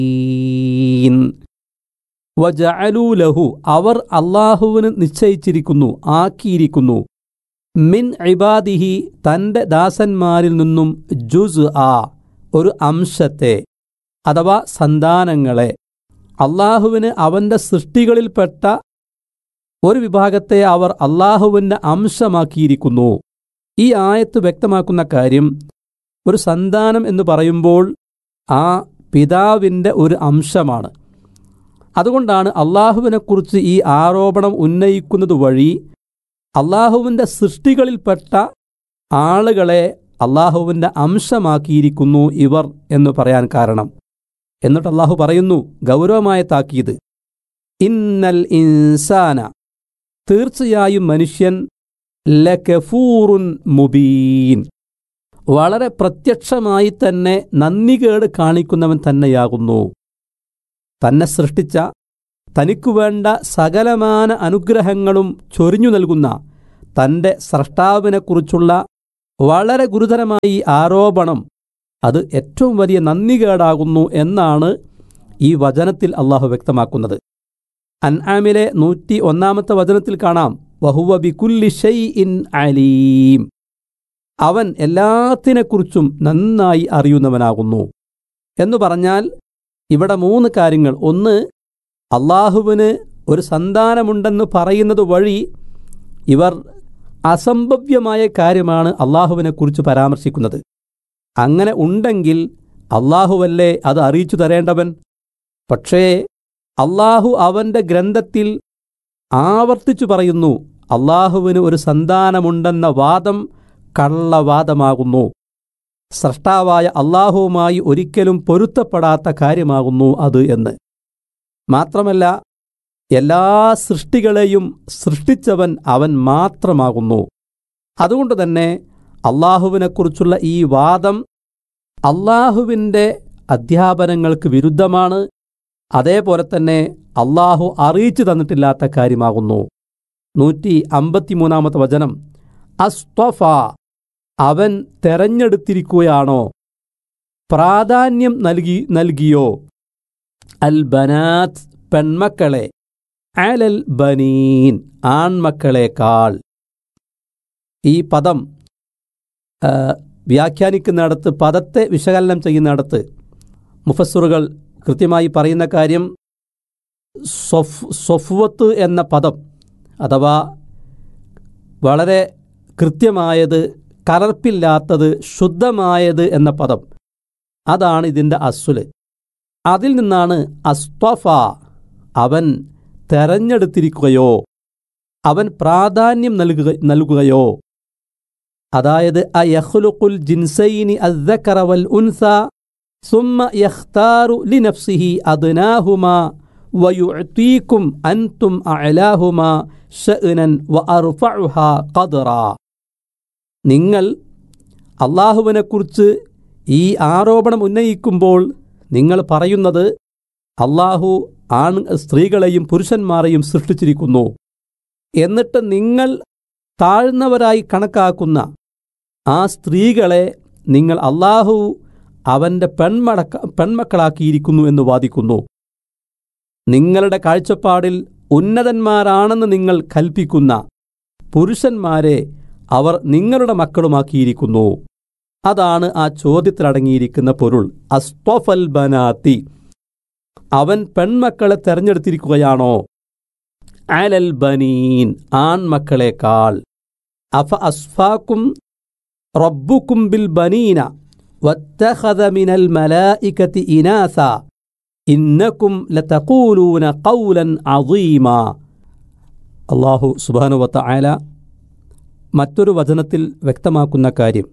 വജഅലൂ ലഹു അവർ അള്ളാഹുവിന് നിശ്ചയിച്ചിരിക്കുന്നു ആക്കിയിരിക്കുന്നു മിൻ ഇബാദിഹി തൻ്റെ ദാസന്മാരിൽ നിന്നും ജുസ് ആ ഒരു അംശത്തെ അഥവാ സന്താനങ്ങളെ അള്ളാഹുവിന് അവൻ്റെ സൃഷ്ടികളിൽപ്പെട്ട ഒരു വിഭാഗത്തെ അവർ അള്ളാഹുവിൻ്റെ അംശമാക്കിയിരിക്കുന്നു ഈ ആയത്ത് വ്യക്തമാക്കുന്ന കാര്യം ഒരു സന്താനം എന്ന് പറയുമ്പോൾ ആ പിതാവിൻ്റെ ഒരു അംശമാണ് അതുകൊണ്ടാണ് അള്ളാഹുവിനെക്കുറിച്ച് ഈ ആരോപണം ഉന്നയിക്കുന്നത് വഴി അള്ളാഹുവിൻ്റെ സൃഷ്ടികളിൽപ്പെട്ട ആളുകളെ അള്ളാഹുവിൻ്റെ അംശമാക്കിയിരിക്കുന്നു ഇവർ എന്ന് പറയാൻ കാരണം എന്നിട്ട് അള്ളാഹു പറയുന്നു ഗൗരവമായ താക്കീത് ഇന്നൽ ഇൻസാന തീർച്ചയായും മനുഷ്യൻ ലകഫൂറുൻ മുബീൻ വളരെ പ്രത്യക്ഷമായി തന്നെ നന്ദികേട് കാണിക്കുന്നവൻ തന്നെയാകുന്നു തന്നെ സൃഷ്ടിച്ച തനിക്കു വേണ്ട സകലമാന അനുഗ്രഹങ്ങളും ചൊരിഞ്ഞു നൽകുന്ന തൻ്റെ സ്രഷ്ടാവിനെക്കുറിച്ചുള്ള വളരെ ഗുരുതരമായ ഈ ആരോപണം അത് ഏറ്റവും വലിയ നന്ദികേടാകുന്നു എന്നാണ് ഈ വചനത്തിൽ അള്ളാഹു വ്യക്തമാക്കുന്നത് അൻആമിലെ നൂറ്റി ഒന്നാമത്തെ വചനത്തിൽ കാണാം വഹുവ ബികുല്ലി ഷൈ ഇൻ അലീം അവൻ എല്ലാത്തിനെക്കുറിച്ചും നന്നായി അറിയുന്നവനാകുന്നു എന്നു പറഞ്ഞാൽ ഇവിടെ മൂന്ന് കാര്യങ്ങൾ ഒന്ന് അള്ളാഹുവിന് ഒരു സന്താനമുണ്ടെന്ന് പറയുന്നത് വഴി ഇവർ അസംഭവ്യമായ കാര്യമാണ് അള്ളാഹുവിനെക്കുറിച്ച് പരാമർശിക്കുന്നത് അങ്ങനെ ഉണ്ടെങ്കിൽ അള്ളാഹുവല്ലേ അത് അറിയിച്ചു തരേണ്ടവൻ പക്ഷേ അള്ളാഹു അവൻ്റെ ഗ്രന്ഥത്തിൽ ആവർത്തിച്ചു പറയുന്നു അള്ളാഹുവിന് ഒരു സന്താനമുണ്ടെന്ന വാദം കള്ളവാദമാകുന്നു സ്രഷ്ടാവായ അള്ളാഹുവുമായി ഒരിക്കലും പൊരുത്തപ്പെടാത്ത കാര്യമാകുന്നു അത് എന്ന് മാത്രമല്ല എല്ലാ സൃഷ്ടികളെയും സൃഷ്ടിച്ചവൻ അവൻ മാത്രമാകുന്നു അതുകൊണ്ട് തന്നെ അള്ളാഹുവിനെക്കുറിച്ചുള്ള ഈ വാദം അള്ളാഹുവിൻ്റെ അധ്യാപനങ്ങൾക്ക് വിരുദ്ധമാണ് അതേപോലെ തന്നെ അള്ളാഹു അറിയിച്ചു തന്നിട്ടില്ലാത്ത കാര്യമാകുന്നു നൂറ്റി അമ്പത്തിമൂന്നാമത്തെ വചനം അസ്ത്വഫ അവൻ തെരഞ്ഞെടുത്തിരിക്കുകയാണോ പ്രാധാന്യം നൽകി നൽകിയോ അൽ ബനാത്ത് പെൺമക്കളെ അലൽ ബനീൻ ആൺമക്കളെക്കാൾ ഈ പദം ആ, വ്യാഖ്യാനിക്കുന്നിടത്ത് പദത്തെ വിശകലനം ചെയ്യുന്നിടത്ത് മുഫസ്സുറുകൾ കൃത്യമായി പറയുന്ന കാര്യം സൊഫ് സൊഫ്വത്ത് എന്ന പദം അഥവാ വളരെ കൃത്യമായത് കലർപ്പില്ലാത്തത് ശുദ്ധമായത് എന്ന പദം അതാണ് ഇതിൻ്റെ അസ്സുല് അതിൽ നിന്നാണ് അസ്ത്വഫ അവൻ തെരഞ്ഞെടുത്തിരിക്കുകയോ അവൻ പ്രാധാന്യം നൽകുക നൽകുകയോ അതായത് അയഹ്ലുഖുൽ ജിൻസൈനി അദ്ദക്കറ വൽ ഉൻസ സുമ്മ യഖ്താറു ലിനഫ്സിഹി അദ്നാഹുമാ വയുഅ്തീകും അൻതും അഅലാഹുമാ ഷഅ്നൻ വഅർഫഉഹാ ഖദ്റാ നിങ്ങൾ അള്ളാഹുവിനെക്കുറിച്ച് ഈ ആരോപണം ഉന്നയിക്കുമ്പോൾ നിങ്ങൾ പറയുന്നത് അള്ളാഹു ആൺ സ്ത്രീകളെയും പുരുഷന്മാരെയും സൃഷ്ടിച്ചിരിക്കുന്നു എന്നിട്ട് നിങ്ങൾ താഴ്ന്നവരായി കണക്കാക്കുന്ന ആ സ്ത്രീകളെ നിങ്ങൾ അള്ളാഹു അവൻ്റെ പെൺമടക്ക പെൺമക്കളാക്കിയിരിക്കുന്നു എന്ന് വാദിക്കുന്നു നിങ്ങളുടെ കാഴ്ചപ്പാടിൽ ഉന്നതന്മാരാണെന്ന് നിങ്ങൾ കൽപ്പിക്കുന്ന പുരുഷന്മാരെ അവർ നിങ്ങളുടെ മക്കളുമാക്കിയിരിക്കുന്നു അതാണ് ആ ചോദ്യത്തിലടങ്ങിയിരിക്കുന്ന പൊരുൾ അസ്തഫൽ ബനാത്തി അവൻ പെൺമക്കളെ തെരഞ്ഞെടുത്തിരിക്കുകയാണോ അലൽ ബനീൻ ആൺമക്കളെക്കാൾ അഫ അസ്ഫാക്കും റബ്ബുക്കും ബിൽ ബനീന വത്തഖദ മിനൽ മലായികത്തി ഇനാസ ഇന്നക്കും ലതഖൂലൂന ഖൗലൻ അദീമ അള്ളാഹു സുബാനുവത്ത ആല മറ്റൊരു വചനത്തിൽ വ്യക്തമാക്കുന്ന കാര്യം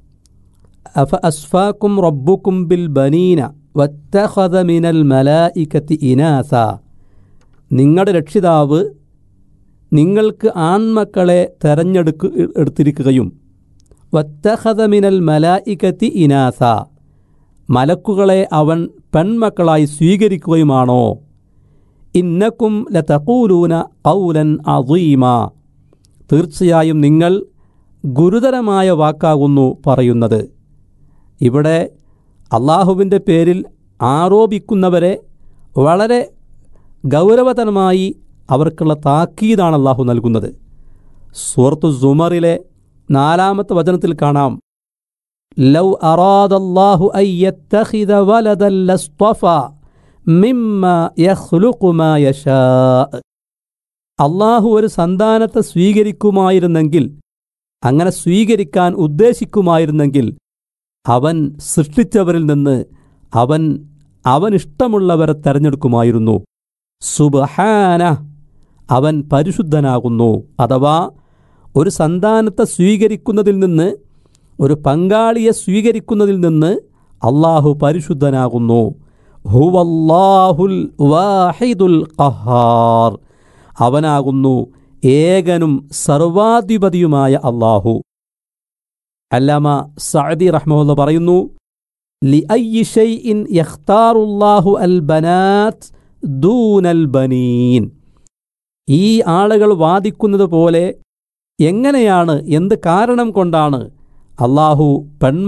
അഫ അസ്ഫാക്കും റബ്ബുക്കും ബിൽ ബനീന വത്തഖദ മിനൽ മലായികത്തി ഇനാസ നിങ്ങളുടെ രക്ഷിതാവ് നിങ്ങൾക്ക് ആൺമക്കളെ തെരഞ്ഞെടുക്കു എടുത്തിരിക്കുകയും വത്തഖദ മിനൽ മലായികത്തി ഇനാസ മലക്കുകളെ അവൻ പെൺമക്കളായി സ്വീകരിക്കുകയുമാണോ ഇന്നക്കും ലതഖൂലൂന ഖൗലൻ അദീമ തീർച്ചയായും നിങ്ങൾ ഗുരുതരമായ വാക്കാകുന്നു പറയുന്നത് ഇവിടെ അള്ളാഹുവിൻ്റെ പേരിൽ ആരോപിക്കുന്നവരെ വളരെ ഗൗരവതരമായി അവർക്കുള്ള താക്കീതാണ് അള്ളാഹു നൽകുന്നത് സൂറത്തു സുമറിലെ നാലാമത്തെ വചനത്തിൽ കാണാം ലൗ അറാദല്ലാഹു അയ്യത്തഖിദ വലദൻ ലസ്തഫ മിമ്മ യഖ്ലുഖു മാ യശാ അള്ളാഹു ഒരു സന്താനത്തെ സ്വീകരിക്കുമായിരുന്നെങ്കിൽ അങ്ങനെ സ്വീകരിക്കാൻ ഉദ്ദേശിക്കുമായിരുന്നെങ്കിൽ അവൻ സൃഷ്ടിച്ചവരിൽ നിന്ന് അവൻ അവനിഷ്ടമുള്ളവരെ തെരഞ്ഞെടുക്കുമായിരുന്നു സുബഹാന അവൻ പരിശുദ്ധനാകുന്നു അഥവാ ഒരു സന്താനത്തെ സ്വീകരിക്കുന്നതിൽ നിന്ന് ഒരു പങ്കാളിയെ സ്വീകരിക്കുന്നതിൽ നിന്ന് അള്ളാഹു പരിശുദ്ധനാകുന്നു ഹുവല്ലാഹുൽ വാഹിദുൽ ഖഹാർ അവനാകുന്നു ഏകനും സർവാധിപതിയുമായ അള്ളാഹു അല്ലാമ സഅദി റഹ്മുല്ല പറയുന്നു لأي شيء يختار الله البنات دون البنين ഈ ആളുകൾ വാദിക്കുന്നത് പോലെ എങ്ങനെയാണ് എന്ത് കാരണം കൊണ്ടാണ് അള്ളാഹു പെൺമ